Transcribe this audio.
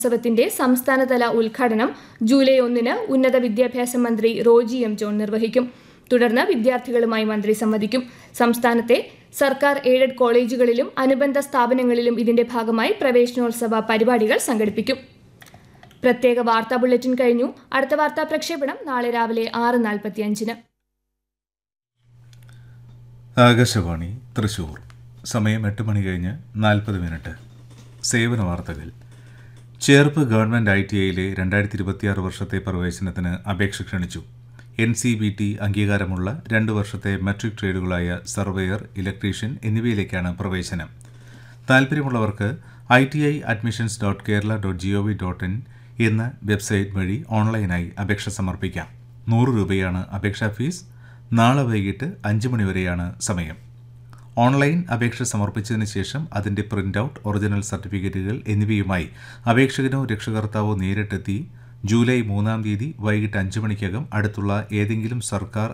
ഉത്സവത്തിന്റെ സംസ്ഥാനതല ഉദ്ഘാടനം ജൂലൈ ഒന്നിന് ഉന്നത വിദ്യാഭ്യാസ മന്ത്രി റോജി എം ജോൺ നിർവഹിക്കും തുടർന്ന് വിദ്യാർത്ഥികളുമായി മന്ത്രി സംവദിക്കും സംസ്ഥാനത്തെ സർക്കാർ എയ്ഡഡ് കോളേജുകളിലും അനുബന്ധ സ്ഥാപനങ്ങളിലും ഇതിന്റെ ഭാഗമായി പ്രവേശനോത്സവ പരിപാടികൾ സംഘടിപ്പിക്കും പ്രത്യേക വാർത്താ ബുള്ളറ്റിൻ കഴിഞ്ഞു അടുത്ത വാർത്താ പ്രക്ഷേപണം നാളെ രാവിലെ ആറ് നാൽപ്പത്തിയഞ്ചിന് ആകാശവാണി തൃശൂർ സമയം എട്ട് മണി കഴിഞ്ഞ് നാൽപ്പത് മിനിറ്റ് സേവന വാർത്തകൾ ചേർപ്പ് ഗവൺമെൻറ് ഐ ടി ഐയിലെ രണ്ടായിരത്തി ഇരുപത്തിയാറ് വർഷത്തെ പ്രവേശനത്തിന് അപേക്ഷ ക്ഷണിച്ചു എൻ സി ബി ടി അംഗീകാരമുള്ള രണ്ട് വർഷത്തെ മെട്രിക് ട്രേഡുകളായ സർവേയർ ഇലക്ട്രീഷ്യൻ എന്നിവയിലേക്കാണ് പ്രവേശനം താൽപ്പര്യമുള്ളവർക്ക് I T I admissions dot Kerala dot G O V dot in എന്ന വെബ്സൈറ്റ് വഴി ഓൺലൈനായി അപേക്ഷ സമർപ്പിക്കാം നൂറ് രൂപയാണ് അപേക്ഷാ ഫീസ് നാളെ വൈകിട്ട് അഞ്ച് മണിവരെയാണ് സമയം ഓൺലൈൻ അപേക്ഷ സമർപ്പിച്ചതിന് ശേഷം അതിൻ്റെ പ്രിൻ്റ് ഔട്ട് ഒറിജിനൽ സർട്ടിഫിക്കറ്റുകൾ എന്നിവയുമായി അപേക്ഷകനോ രക്ഷകർത്താവോ നേരിട്ടെത്തി ജൂലൈ മൂന്നാം തീയതി വൈകിട്ട് അഞ്ച് മണിക്കകം അടുത്തുള്ള ഏതെങ്കിലും സർക്കാർ